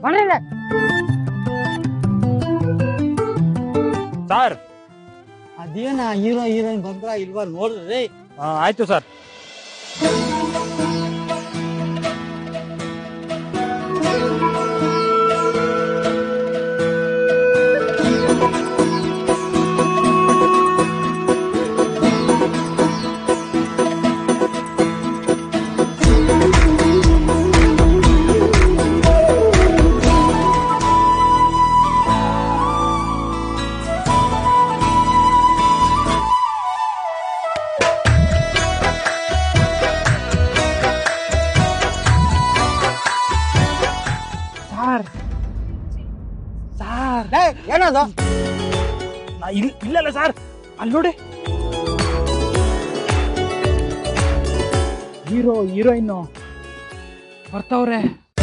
ಬರ್ರಿ ಸರ್ ಅದೇನ hero heroine ಬಂದ್ರ ಇಲ್ವಾ ನೋಡ್ರಿ ಆಯ್ತು ಸರ್ ಸರ್ ಸರ್ ಏನದು ನಾ ಇಲ್ಲ ಇಲ್ಲಲ್ಲ ಸರ್ ಅಲ್ಲಿ ನೋಡಿ ಹೀರೋ ಹೀರೋಯಿನ್ ಬರ್ತಾವ್ರೆ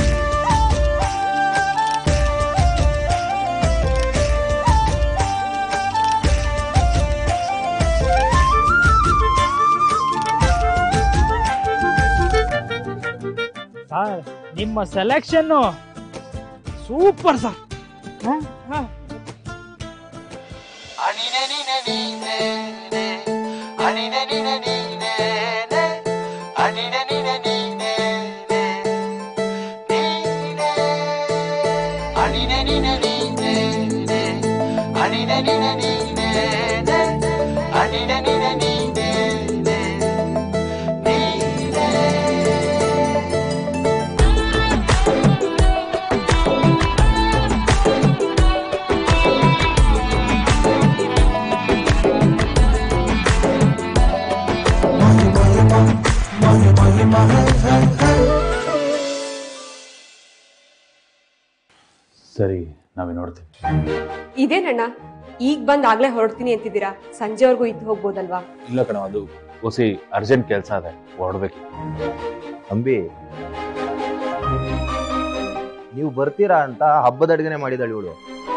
ಸರ್ ನಿಮ್ಮ ಸೆಲೆಕ್ಷನ್ ಸೂಪರ್ ಸರ್ ಸರಿ ನಾವೇ ನೋಡ್ತೀವಿ ಇದೇನಣ್ಣ ಈಗ ಬಂದ್ ಆಗ್ಲೇ ಹೊರಡ್ತೀನಿ ಅಂತಿದ್ದೀರಾ ಸಂಜೆವರೆಗೂ ಇದ್ದು ಹೋಗ್ಬೋದಲ್ವಾ ಇಲ್ಲ ಕಣ ಅದು ಹೊಸಿ ಅರ್ಜೆಂಟ್ ಕೆಲಸ ಅದೇ ಹೊರಡ್ಬೇಕು ಅಂಬಿ ನೀವು ಬರ್ತೀರಾ ಅಂತ ಹಬ್ಬದ ಅಡುಗೆನೆ ಮಾಡಿದಳು ಇವಳು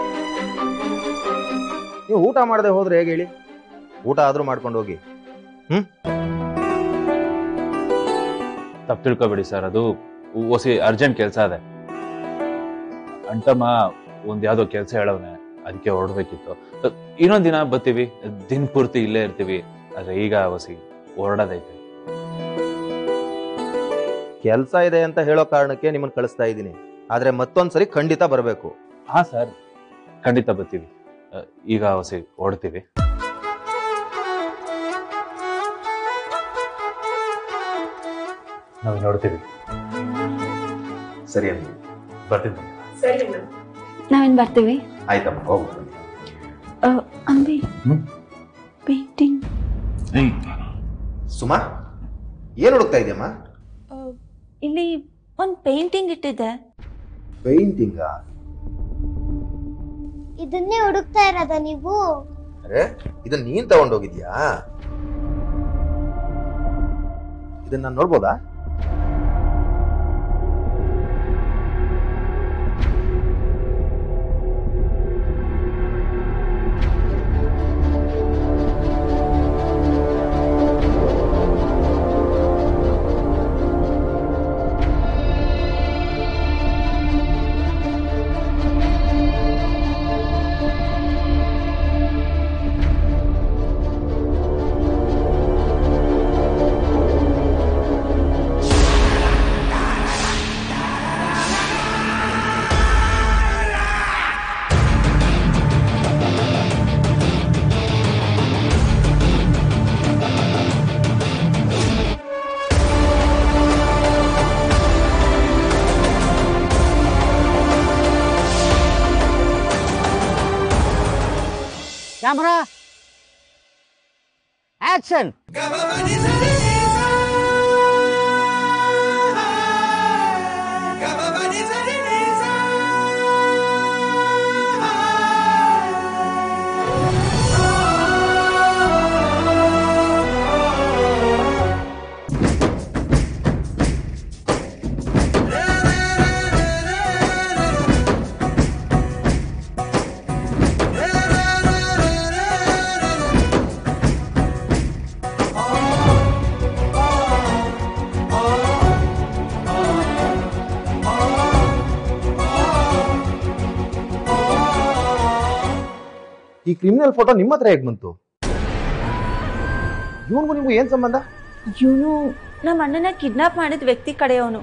ನೀವು ಊಟ ಮಾಡದೆ ಹೋದ್ರೆ ಹೇಗೆ ಹೇಳಿ ಊಟ ಆದ್ರೂ ಮಾಡ್ಕೊಂಡು ಹೋಗಿ ತಪ್ಪು ತಿಳ್ಕೊಬೇಡಿ ಸರ್ ಅದು ಹೊಸಿ ಅರ್ಜೆಂಟ್ ಕೆಲಸ ಅದೇ ಅಂಟಮ್ಮ ಒಂದ್ ಯಾವ್ದೋ ಕೆಲಸ ಹೇಳವ್ನೆ ಅದಕ್ಕೆ ಹೊರಡ್ಬೇಕಿತ್ತು ಇನ್ನೊಂದ್ ದಿನ ಬರ್ತೀವಿ ದಿನ ಪೂರ್ತಿ ಇಲ್ಲೇ ಇರ್ತೀವಿ ಆದ್ರೆ ಈಗ ಹೊಸಿ ಹೊರಡೋದೈತೆ ಕೆಲಸ ಇದೆ ಅಂತ ಹೇಳೋ ಕಾರಣಕ್ಕೆ ನಿಮ್ಮನ್ನ ಕಳಿಸ್ತಾ ಇದ್ದೀನಿ ಆದ್ರೆ ಮತ್ತೊಂದ್ಸರಿ ಖಂಡಿತ ಬರಬೇಕು ಹಾ ಸರ್ ಖಂಡಿತ ಬರ್ತೀವಿ ಅಹ್, ಈಗ ಹೊಸಿ ಹೊರಡ್ತೀವಿ ನಾವು ನೋಡ್ತೀವಿ ಸರಿ ಅಂಬಿ ಬರ್ತೀನಿ ಸರಿ ನಾವೇನ್ ಬರ್ತೀವಿ ಆಯ್ತಮ್ಮ ಹೋಗು ಆ, ಅಂಬಿ ಹ್ಮ್? ಪೇಂಟಿಂಗ್ ಸುಮಾ ಏನ್ ಹುಡುಕ್ತಾ ಇದೆಯಮ್ಮ ಇಲ್ಲಿ ಒಂದ್ ಪೇಂಟಿಂಗ್ ಇಟ್ಟಿದ್ದೆ ಪೇಂಟಿಂಗ ಇದನ್ನೇ ಹುಡುಕ್ತಾ ಇರೋದ ನೀವು ಅರೆ ಇದನ್ನ ನೀನ್ ತಗೊಂಡೋಗಿದ್ಯಾ ಇದನ್ನ ನಾನ್ ನೋಡ್ಬೋದಾ ಕ್ಯಾಮ್ರಾ ಆಕ್ಷನ್ ಆ ಈ ಕ್ರಿಮಿನಲ್ ಫೋಟೋ ನಿಮ್ಮ ಹತ್ರ ಹೇಗ್ ಬಂತು ಇವನ್ಗೂ ನಿಮ್ಗೂ ಏನ್ ಸಂಬಂಧ ಇವನು ನಮ್ಮ ಅಣ್ಣನ ಕಿಡ್ನಾಪ್ ಮಾಡಿದ ವ್ಯಕ್ತಿ ಕಡೆಯವನು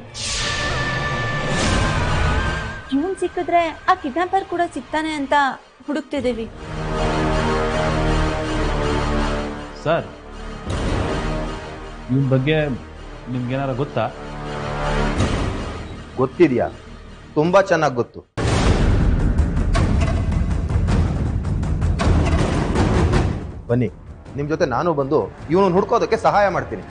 ಇವನ್ ಸಿಕ್ಕಿದ್ರೆ ಆ ಕಿಡ್ನಾಪರ್ ಕೂಡ ಸಿಗ್ತಾನೆ ಅಂತ ಹುಡುಕ್ತಿದ್ದೀವಿ ಸರ್ ಇವನ್ ಬಗ್ಗೆ ನಿಮ್ಗೇನಾರ ಗೊತ್ತಾ ಗೊತ್ತಿದ್ಯಾ ತುಂಬಾ ಚೆನ್ನಾಗಿ ಗೊತ್ತು ಬನ್ನಿ ನಿಮ್ ಜೊತೆ ನಾನು ಬಂದು ಇವನನ್ನ ಹುಡ್ಕೋದಕ್ಕೆ ಸಹಾಯ ಮಾಡ್ತೀನಿ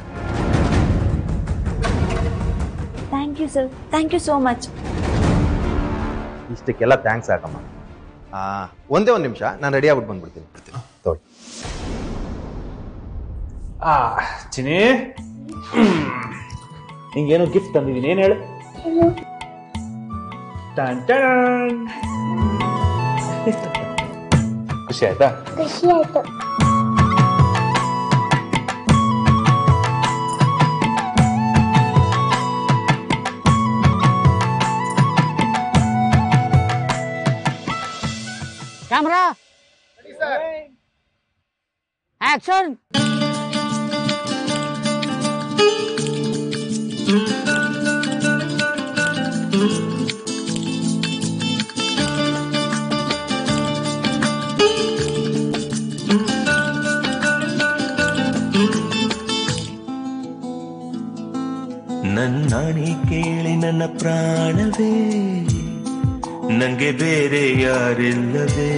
thank you sir thank you so much ಇಷ್ಟಕ್ಕೆಲ್ಲ ಥ್ಯಾಂಕ್ಸ್ ಯಾಕಮ್ಮ ಆ, ಒಂದೇ ಒಂದು ನಿಮಿಷ ನಾನು ರೆಡಿ ಆಗ್ಬಿಟ್ಟು ಬಂದ್ಬಿಡ್ತೀನಿ ತೊಗೊಳ್ಳಿ ಆ ಚಿನಿ ನಿಂಗೇನು ಗಿಫ್ಟ್ ತಂದಿದ್ದೀನಿ ಏನ್ ಹೇಳು ಟನ್ ಟನ್. ಖುಷಿ ಆಯ್ತಾ ಖುಷಿ ಆಯ್ತು ಕ್ಯಾಮ್ರಾ ಆಕ್ಷನ್ ನನ್ನಾಣಿ ಕೇಳಿ ನನ್ನ ಪ್ರಾಣವೇ ನಂಗೆ ಬೇರೆ ಯಾರಿಲ್ಲವೇ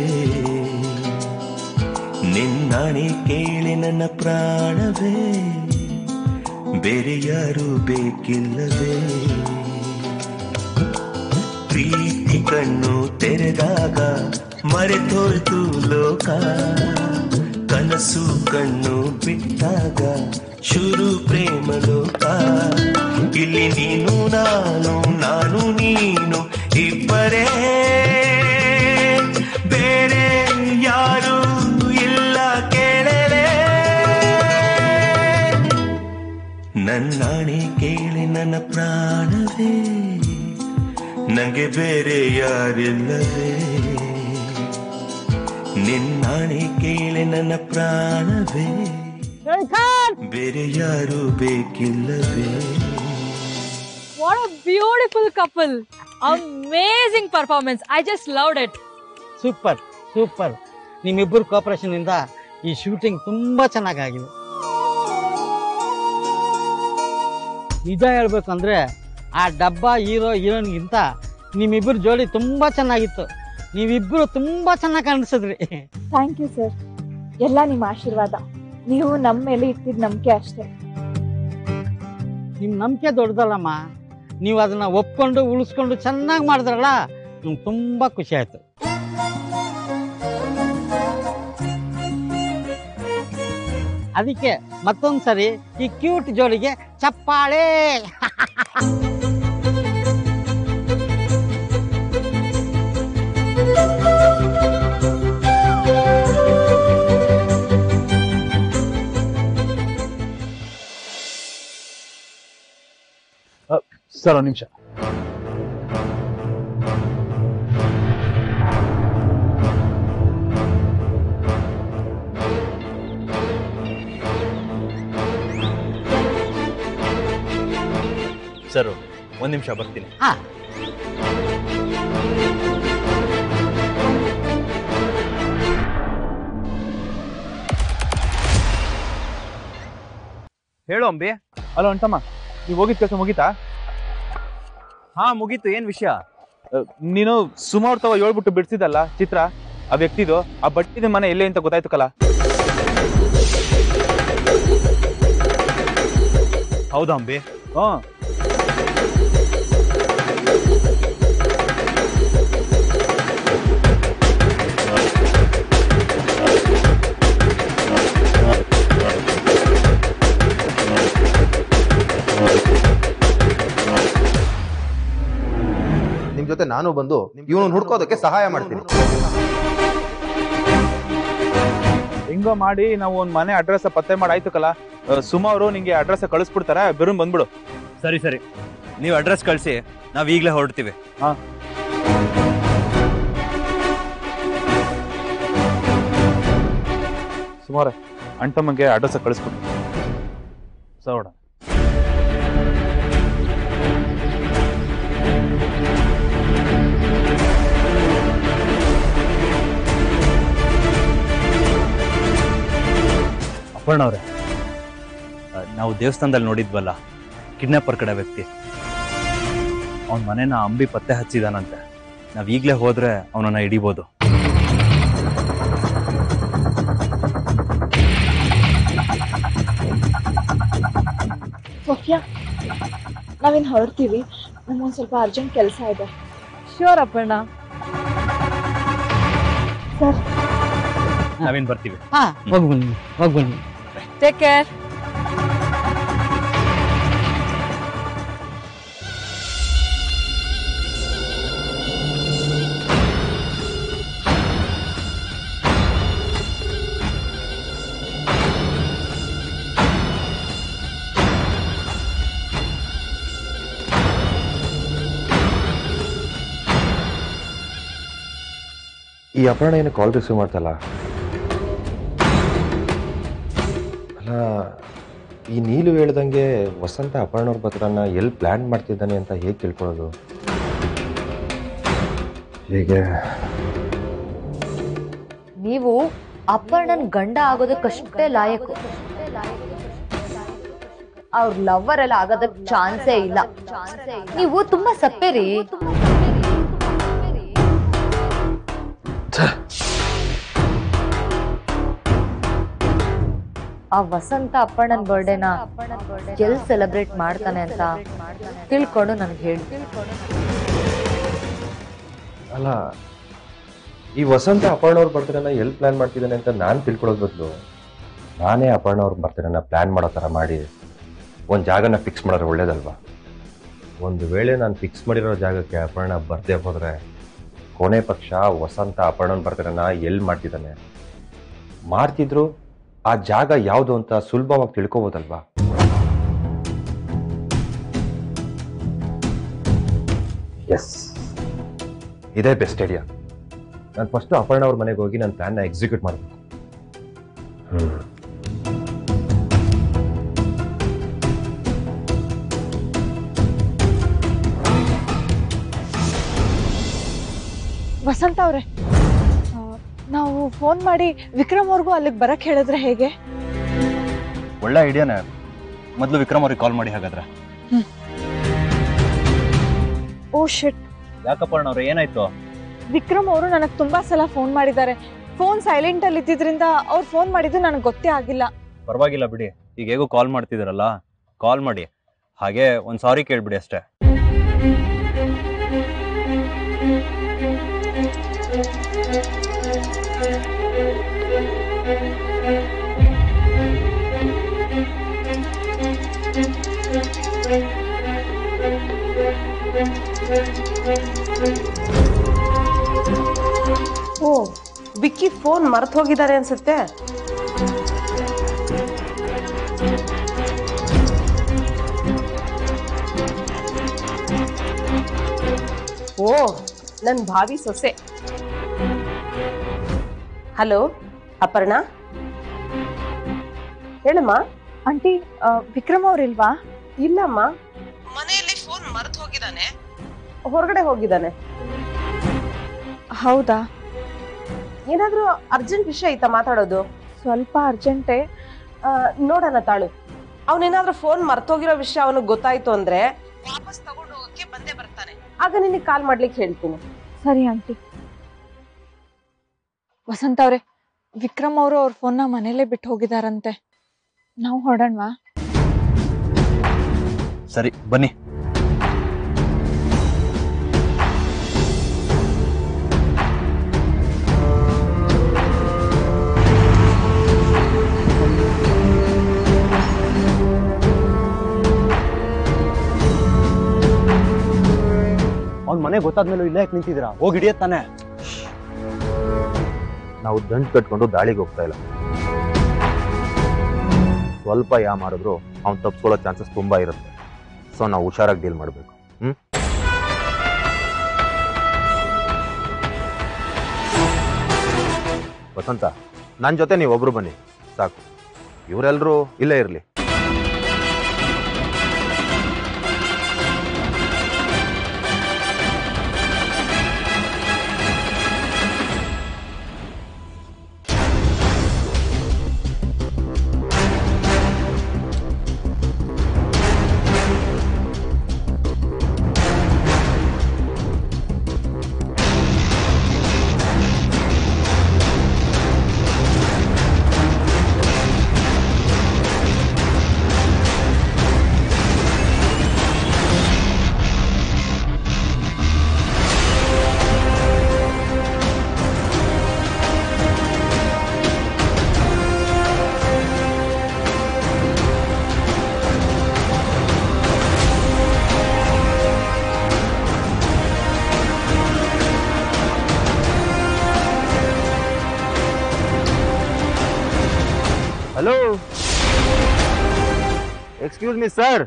ನಿನ್ನಾಣಿ ಕೇಳಿ ನನ್ನ ಪ್ರಾಣವೇ ಬೇರೆ ಯಾರು ಬೇಕಿಲ್ಲವೇ ಪ್ರೀತಿ ಕಣ್ಣು ತೆರೆದಾಗ ಮರೆತೋಯ್ತು ಲೋಕ ಕನಸು ಕಣ್ಣು ಬಿಟ್ಟಾಗ ಶುರು ಪ್ರೇಮ ಲೋಕ ಇಲ್ಲಿ ನೀನು ನಾನು ನಾನು ನೀನು ಇಬ್ಬರೇ ಬೇರೆ ಯಾರು ಇಲ್ಲ ಕೇಳಲೇ ನನ್ನಾಣೆ ಕೇಳಿ ನನ್ನ ಪ್ರಾಣವೇ ನಂಗೆ ಬೇರೆ ಯಾರಿಲ್ಲವೇ ನಿನ್ನಾಣೆ ಕೇಳಿ ನನ್ನ ಪ್ರಾಣವೇ ಬೇರೆ ಯಾರು ಬೇಕಿಲ್ಲವೇ What a beautiful couple. Amazing performance. I just loved it. Super super ನಿಮ್ಮಿಬ್ಬರು ಕೋಪರೇಷನ್ ಇಂದ ಈ ಶೂಟಿಂಗ್ ತುಂಬಾ ಚೆನ್ನಾಗಾಗಿದೆ ನಿಜ ಹೇಳ್ಬೇಕಂದ್ರೆ ಆ ಡಬ್ಬ ಹೀರೋ ಹೀರೋಯಿನ್ಗಿಂತ ನಿಮ್ಮಿಬ್ಬರ ಜೋಡಿ ತುಂಬಾ ಚೆನ್ನಾಗಿತ್ತು ನೀವಿಬ್ಬರು ತುಂಬಾ ಚೆನ್ನಾಗಿ ಕಾಣಿಸಿದ್ರಿ ಥ್ಯಾಂಕ್ ಯು ಸರ್ ಎಲ್ಲ ನಿಮ್ಮ ಆಶೀರ್ವಾದ ನೀವು ನಮ್ಮ ಮೇಲೆ ಇಟ್ಟಿದ್ದ ನಂಬಿಕೆ ಅಷ್ಟೇ ನಿಮ್ಮ ನಂಬಿಕೆ ದೊಡ್ಡದಲ್ಲಮ್ಮ ನೀವು ಅದನ್ನ ಒಪ್ಕೊಂಡು ಉಳಿಸ್ಕೊಂಡು ಚೆನ್ನಾಗಿ ಮಾಡಿದ್ರಲ್ಲ ನಮ್ಗೆ ತುಂಬಾ ಖುಷಿ ಆಯ್ತು ಅದಕ್ಕೆ ಮತ್ತೊಂದ್ಸರಿ ಈ ಕ್ಯೂಟ್ ಜೋಡಿಗೆ ಚಪ್ಪಾಳೆ ಸರ್ ಒಂದು ನಿಮಿಷ ಸರ್ ಒಂದ್ ನಿಮಿಷ ಬರ್ತೀನಿ ಹಾ ಹೇಳು ಅಂಬಿ ಅಲ್ಲ ಅಂಟಮ್ಮ ನೀವು ಹೋಗಿದ ಕೆಲಸ ಮುಗೀತಾ ಹಾ ಮುಗೀತು ಏನ್ ವಿಷಯ ಅಹ್, ನೀನು ಸುಮಾರು ತವ ಹೇಳ್ಬಿಟ್ಟು ಬಿಡ್ಸಿದಲ್ಲ ಚಿತ್ರ ಆ ವ್ಯಕ್ತಿದು ಆ ಬಟ್ಟಿದ ಮನೆ ಎಲ್ಲೇ ಅಂತ ಗೊತ್ತಾಯ್ತು ಕಲ ಹೌದಾ ಅಂಬಿ ಹ್ಮ್ ನಿಮ್ ಜೊತೆ ನಾನು ಬಂದು ಇವನನ್ನ ಹುಡ್ಕೋದಕ್ಕೆ ಸಹಾಯ ಮಾಡ್ತೀನಿ ಹೆಂಗೋ ಮಾಡಿ ನಾವು ಒಂದ್ ಮನೆ ಅಡ್ರೆಸ್ ಪತ್ತೆ ಮಾಡಿ ಆಯ್ತು ಕಲ ಸುಮಾರು ನಿಂಗೆ ಅಡ್ರೆಸ್ ಕಳಿಸ್ಬಿಡ್ತಾರೆ ಬೆರುನ್ ಬಂದ್ಬಿಡು ಸರಿ ಸರಿ ನೀವು ಅಡ್ರೆಸ್ ಕಳಿಸಿ ನಾವ್ ಈಗಲೇ ಹೊರಡ್ತೀವಿ ಸುಮಾರು ಅಣ್ತಮ್ಮಗೆ ಅಡ್ರೆಸ್ ಕಳಿಸ್ಕೊಟ್ಟು ಸೋಡ ಅಪರ್ಣ ಅವ್ರೆ ನಾವು ದೇವಸ್ಥಾನದಲ್ಲಿ ನೋಡಿದ್ವಲ್ಲ ಕಿಡ್ನಾಪರ್ ಕಡೆ ವ್ಯಕ್ತಿ ಅವನ ಮನೆನ ಅಂಬಿ ಪತ್ತೆ ಹಚ್ಚಿದಾನಂತೆ ನಾವ್ ಈಗ್ಲೇ ಹೋದ್ರೆ ಅವನನ್ನ ಹಿಡಿಬೋದು ಸೋಫಿಯಾ ನಾವಿನ್ ಹೊರಡ್ತೀವಿ ನಮ್ಗೊಂದು ಸ್ವಲ್ಪ ಅರ್ಜೆಂಟ್ ಕೆಲಸ ಇದೆ ಶ್ಯೂರ್ ಅಪರ್ಣ ಸರ್ ನಾವೇನ್ ಬರ್ತೀವಿ ಹಾ ಹೋಗಿ ಬನ್ನಿ ಹೋಗಿ ಬನ್ನಿ ಟೇಕ್ ಕೇರ್ ಈ ಅಪರ್ಣ ಏನು ಕಾಲ್ ರಿಸೀವ್ ಮಾಡ್ತಲ್ಲ ಅಲ್ಲ ಈ ನೀಲು ಹೇಳ್ದಂಗೆ ವಸಂತ ಅಪರ್ಣ ಅವ್ರ ಪತ್ರನ ಎಲ್ಲಿ ಪ್ಲ್ಯಾನ್ ಮಾಡ್ತಿದ್ದಾನೆ ಅಂತ ಹೇಗೆ ತಿಳ್ಕೊಳ್ಳೋದು ಹೀಗೆ ನೀವು ಅಪ್ಪಣ್ಣನ್ ಗಂಡ ಆಗೋದಕ್ಕಷ್ಟೇ ಲಾಯಕು ಅವ್ರ ಲವ್ವರ್ ಎಲ್ಲ ಆಗೋದಕ್ ಚಾನ್ಸೇ ಇಲ್ಲ ನೀವು ತುಂಬಾ ಸಪ್ಪೇರಿ ಆ ವಸಂತ ಅಪ್ಪಣ್ಣನ್ ಬರ್ಡೇನ ಎಲ್ ಸೆಲೆಬ್ರೇಟ್ ಮಾಡ್ತಾನೆ ಅಂತ ತಿಳ್ಕೊಂಡು ನನ್ಗೆ ಹೇಳಿ ಅಲ್ಲ ಈ ವಸಂತ ಅಪರ್ಣ ಅವ್ರ ಬರ್ತಡೇನ ಎಲ್ಲಿ ಪ್ಲ್ಯಾನ್ ಮಾಡ್ತಿದ್ದಾನೆ ಅಂತ ನಾನು ತಿಳ್ಕೊಳ್ಳೋದ್ ಬದಲು ನಾನೇ ಅಪರ್ಣ ಅವ್ರ ಬರ್ತಡೇನ ಪ್ಲ್ಯಾನ್ ಮಾಡೋ ಥರ ಮಾಡಿ ಒಂದು ಜಾಗನ ಫಿಕ್ಸ್ ಮಾಡಿದ್ರೆ ಒಳ್ಳೇದಲ್ವಾ ಒಂದು ವೇಳೆ ನಾನು ಫಿಕ್ಸ್ ಮಾಡಿರೋ ಜಾಗಕ್ಕೆ ಅಪರ್ಣ ಬರ್ದೇ ಹೋದ್ರೆ ಕೊನೆ ಪಕ್ಷ ವಸಂತ ಅಪರ್ಣನ ಬರ್ತಡೇನ ಎಲ್ಲಿ ಮಾಡ್ತಿದ್ದಾನೆ ಮಾಡ್ತಿದ್ರು ಆ ಜಾಗ ಯಾವುದು ಅಂತ ಸುಲಭವಾಗಿ ತಿಳ್ಕೊಬೋದಲ್ವಾ ಎಸ್ ಇದೇ ಬೆಸ್ಟ್ ಐಡಿಯಾ ನಾನು ಫಸ್ಟ್ ಅಪರ್ಣ ಅವ್ರ ಮನೆಗೆ ಹೋಗಿ ನನ್ನ ಪ್ಲಾನ್ನ ಎಕ್ಸಿಕ್ಯೂಟ್ ಮಾಡಬೇಕು ಹ್ಮ್ ವಸಂತ ಅವ್ರೆ ಆ, ನಾವು ಫೋನ್ ಮಾಡಿ ವಿಕ್ರಮ್ ಅವ್ರಿಗೂ ಅಲ್ಲಿಗೆ ಬರಕ್ ಹೇಳಿದ್ರೆ ಹೇಗೆ ಒಳ್ಳೆ ಐಡಿಯಾನೇ ಮೊದಲು ವಿಕ್ರಮ್ ಅವ್ರಿಗೆ ಕಾಲ್ ಮಾಡಿ ಹಾಗಾದ್ರೆ ಓ ಶಿಟ್ ಯಾಕಪ್ಪಣ್ಣ ಅವ್ರೆ ಏನಾಯ್ತು ವಿಕ್ರಮ್ ಅವರು ನನಗೆ ತುಂಬಾ ಸಲ ಫೋನ್ ಮಾಡಿದ್ದಾರೆ ಫೋನ್ ಸೈಲೆಂಟ್ ಅಲ್ಲಿ ಇದ್ದಿದ್ರಿಂದ ಅವ್ರು ಫೋನ್ ಮಾಡಿದ್ದು ನನಗೆ ಗೊತ್ತೇ ಆಗಿಲ್ಲ ಪರವಾಗಿಲ್ಲ ಬಿಡಿ ಈಗ ಹೇಗೋ ಕಾಲ್ ಮಾಡ್ತಿದಾರಲ್ಲ ಕಾಲ್ ಮಾಡಿ ಹಾಗೆ ಒಂದು ಸಾರಿ ಕೇಳ್ಬಿಡಿ ಅಷ್ಟೇ ಓ ವಿಕ್ಕಿ ಫೋನ್ ಮರ್ತು ಹೋಗಿದ್ದಾರೆ ಅನ್ಸುತ್ತೆ ಓ ನನ್ ಭಾವಿ ಸೊಸೆ ಹಲೋ ಅಪರ್ಣ ಹೇಳಮ್ಮ ಆಂಟಿ ವಿಕ್ರಮ್ ಅವ್ರಿಲ್ವಾ ಇಲ್ಲಮ್ಮ ಮನೆಯಲ್ಲಿ ಫೋನ್ ಮರ್ತು ಹೋಗಿದ್ದಾನೆ ಹೊರಗಡೆ ಹೋಗಿದ್ದಾನೆ ಹೌದಾ ಏನಾದ್ರೂ ಅರ್ಜೆಂಟ್ ವಿಷಯ ಐತಾ ಮಾತಾಡೋದು ಸ್ವಲ್ಪ ಅರ್ಜೆಂಟೇ ನೋಡೋಣ ತಾಳು ಅವನೇನಾದ್ರೂ ಫೋನ್ ಮರ್ತೋಗಿರೋ ವಿಷಯ ಅವನಿಗೆ ಗೊತ್ತಾಯ್ತು ಅಂದ್ರೆ ವಾಪಸ್ ತಗೊಂಡು ಹೋಗಕ್ಕೆ ಬಂದೇ ಬರ್ತಾನೆ ಆಗ ನಿನಗೆ ಕಾಲ್ ಮಾಡ್ಲಿಕ್ಕೆ ಹೇಳ್ತೀನಿ ಸರಿ ಆಂಟಿ ವಸಂತ ಅವ್ರೆ ವಿಕ್ರಮ್ ಅವರು ಅವ್ರ ಫೋನ್ನ ಮನೇಲೆ ಬಿಟ್ಟು ಹೋಗಿದಾರಂತೆ ನಾವು ಹೊರಡೋಣವಾ ಸರಿ ಬನ್ನಿ ಅವ್ನ ಮನೆ ಗೊತ್ತಾದ್ಮೇಲೆ ಇಲ್ಲೇ ಯಾಕೆ ನಿಂತಿದ್ದೀರಾ ಹೋಗಿ ಹಿಡಿಯತ್ತಾನೆ ನಾವು ದಂಟ್ ಕಟ್ಕೊಂಡು ದಾಳಿಗೆ ಹೋಗ್ತಾ ಇಲ್ಲ ಸ್ವಲ್ಪ ಯಾ ಮಾಡಿದ್ರು ಅವ್ನು ತಪ್ಪಿಸ್ಕೊಳ್ಳೋ ಚಾನ್ಸಸ್ ತುಂಬಾ ಇರುತ್ತೆ ಸೊ ನಾವು ಹುಷಾರಾಗಿ ಡೀಲ್ ಮಾಡಬೇಕು ಹ್ಮ್ ವಸಂತ ನನ್ನ ಜೊತೆ ನೀವು ಒಬ್ರು ಬನ್ನಿ ಸಾಕು ಇವರೆಲ್ಲರೂ ಇಲ್ಲೇ ಇರಲಿ hello excuse me sir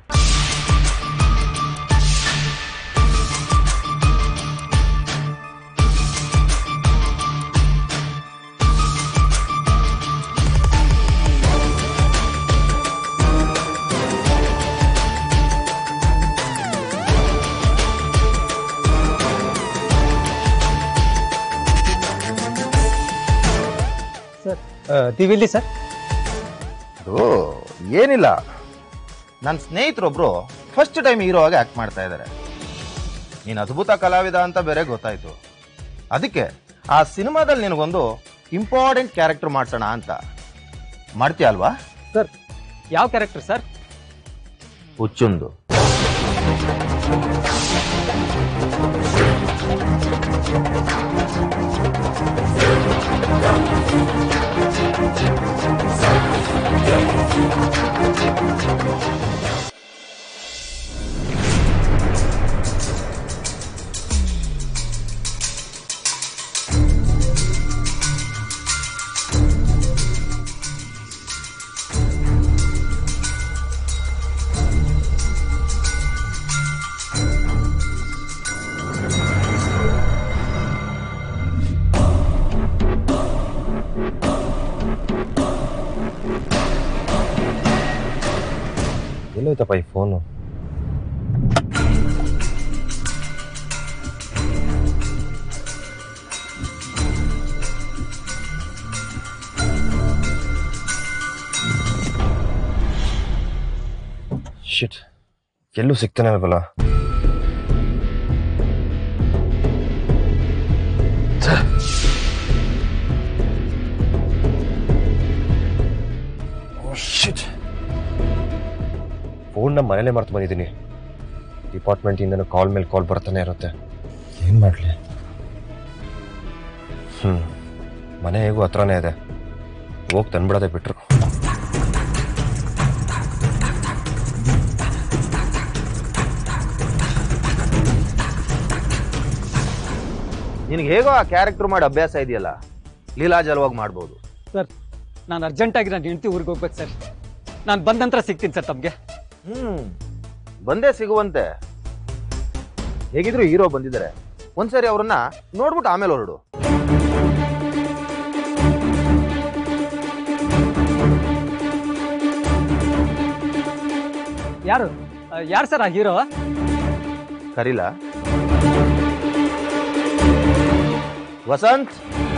sir ನೀವಿಲ್ಲಿ ಸರ್ ಅದು ಏನಿಲ್ಲ ನನ್ನ ಸ್ನೇಹಿತರೊಬ್ರು ಫಸ್ಟ್ ಟೈಮ್ ಹೀರೋ ಆಗಿ ಆಕ್ಟ್ ಮಾಡ್ತಾ ಇದ್ದಾರೆ ನೀನು ಅದ್ಭುತ ಕಲಾವಿದ ಅಂತ ಬೇರೆ ಗೊತ್ತಾಯ್ತು ಅದಕ್ಕೆ ಆ ಸಿನಿಮಾದಲ್ಲಿ ನಿನಗೊಂದು ಇಂಪಾರ್ಟೆಂಟ್ ಕ್ಯಾರೆಕ್ಟರ್ ಮಾಡ್ಸೋಣ ಅಂತ ಮಾಡ್ತೀಯ ಅಲ್ವಾ ಸರ್ ಯಾವ ಕ್ಯಾರೆಕ್ಟರ್ ಸರ್ ಹುಚ್ಚುಂದು ಎಲ್ಲೋಯ್ತಪ್ಪ ಈ ಫೋನು ಶಿಟ್ ಎಲ್ಲೂ ಸಿಗ್ತಾನೆ ಅಲ್ವಲ್ಲ ಶಿಟ್ ಫೋನ್ನ ಮನೇಲೆ ಮರ್ತು ಬಂದಿದ್ದೀನಿ ಡಿಪಾರ್ಟ್ಮೆಂಟಿಂದನೂ ಕಾಲ್ ಮೇಲೆ ಕಾಲ್ ಬರ್ತಾನೆ ಇರುತ್ತೆ ಏನು ಮಾಡಲಿ ಹ್ಞೂ ಮನೆ ಹೇಗೂ ಹತ್ರನೇ ಇದೆ ಹೋಗಿ ತಂದ್ಬಿಡೋದೆ ಬಿಟ್ರು ನಿನಗೆ ಹೇಗೋ ಆ ಕ್ಯಾರೆಕ್ಟರ್ ಮಾಡಿ ಅಭ್ಯಾಸ ಇದೆಯಲ್ಲ ಲೀಲಾಜಲವಾಗಿ ಮಾಡ್ಬೋದು ಸರ್ ನಾನು ಅರ್ಜೆಂಟಾಗಿ ನಾನು ಹೆಂಡತಿ ಊರಿಗೆ ಹೋಗ್ಬೇಕು ಸರ್ ನಾನು ಬಂದ ನಂತರ ಸಿಗ್ತೀನಿ ಸರ್ ತಮಗೆ ಹ್ಮ್ ಬಂದೇ ಸಿಗುವಂತೆ ಹೇಗಿದ್ರು ಹೀರೋ ಬಂದಿದ್ದಾರೆ ಒಂದ್ಸರಿ ಅವ್ರನ್ನ ನೋಡ್ಬಿಟ್ಟು ಆಮೇಲೆ ಹೊರಡು ಯಾರು ಯಾರು ಸರ್ ಆ ಹೀರೋ ಕರೀಲ ವಸಂತ್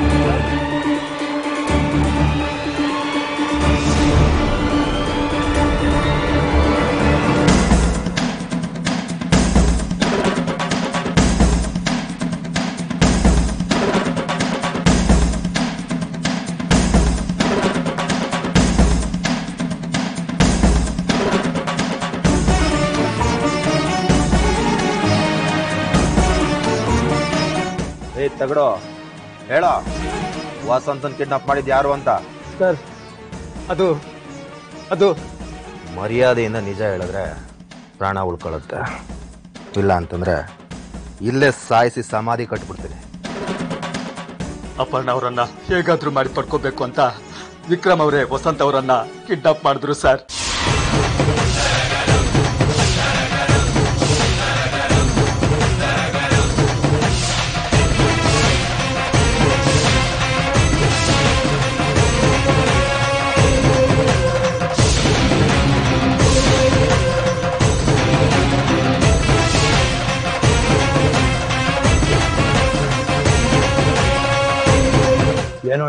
ಏ ತಗಡೋ ಹೇಳೋ ವಸಂತನ್ ಕಿಡ್ನಾಪ್ ಮಾಡಿದ್ ಯಾರು ಅಂತ ಸರ್ ಅದು ಅದು ಮರ್ಯಾದೆಯಿಂದ ನಿಜ ಹೇಳಿದ್ರೆ ಪ್ರಾಣ ಉಳ್ಕೊಳ್ಳುತ್ತೆ ಇಲ್ಲ ಅಂತಂದ್ರೆ ಇಲ್ಲೇ ಸಾಯಿಸಿ ಸಮಾಧಿ ಕಟ್ಬಿಡ್ತೀನಿ ಅಪರ್ಣ ಅವರನ್ನ ಹೇಗಾದ್ರೂ ಮಾಡಿ ಪಡ್ಕೋಬೇಕು ಅಂತ ವಿಕ್ರಮ್ ಅವರೇ ವಸಂತ್ ಅವರನ್ನ ಕಿಡ್ನಾಪ್ ಮಾಡಿದ್ರು ಸರ್ ಏ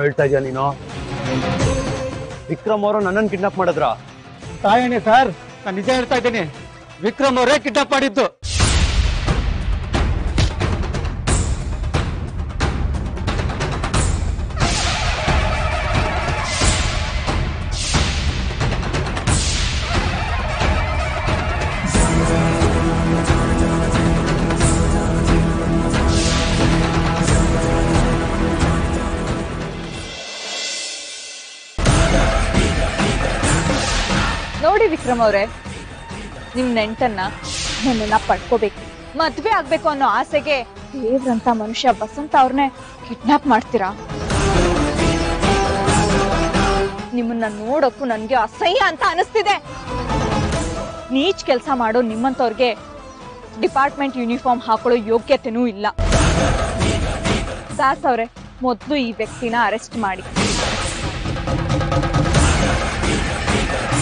ಹೇಳ್ತಾ ಇದೀಯ ನೀನು ವಿಕ್ರಮ್ ಅವರು ನನ್ನನ್ನು ಕಿಡ್ನಾಪ್ ಮಾಡಿದ್ರ ತಾಯಣೆ ಸರ್ ನಾನು ನಿಜ ಹೇಳ್ತಾ ಇದ್ದೀನಿ ವಿಕ್ರಮ್ ಅವರೇ ಕಿಡ್ನಾಪ್ ಮಾಡಿದ್ದು ನೋಡಿ ವಿಕ್ರಮ್ ಅವರೇ ನಿಮ್ ನೆಂಟನ್ನ ನನ್ನನ್ನ ಪಡ್ಕೋಬೇಕು ಮದ್ವೆ ಆಗ್ಬೇಕು ಅನ್ನೋ ಆಸೆಗೆ ದೇವ್ರಂತ ಮನುಷ್ಯ ಬಸಂತ ಅವ್ರನ್ನೇ ಕಿಡ್ನಾಪ್ ಮಾಡ್ತೀರಾ ನಿಮ್ಮನ್ನ ನೋಡಕ್ಕೂ ನನ್ಗೆ ಅಸಹ್ಯ ಅಂತ ಅನಿಸ್ತಿದೆ ನೀಚ್ ಕೆಲಸ ಮಾಡೋ ನಿಮ್ಮಂತವ್ರಿಗೆ ಡಿಪಾರ್ಟ್ಮೆಂಟ್ ಯೂನಿಫಾರ್ಮ್ ಹಾಕೊಳ್ಳೋ ಯೋಗ್ಯತೆನೂ ಇಲ್ಲ ದಾಸ್ ಅವ್ರೆ ಮೊದಲು ಈ ವ್ಯಕ್ತಿನ ಅರೆಸ್ಟ್ ಮಾಡಿ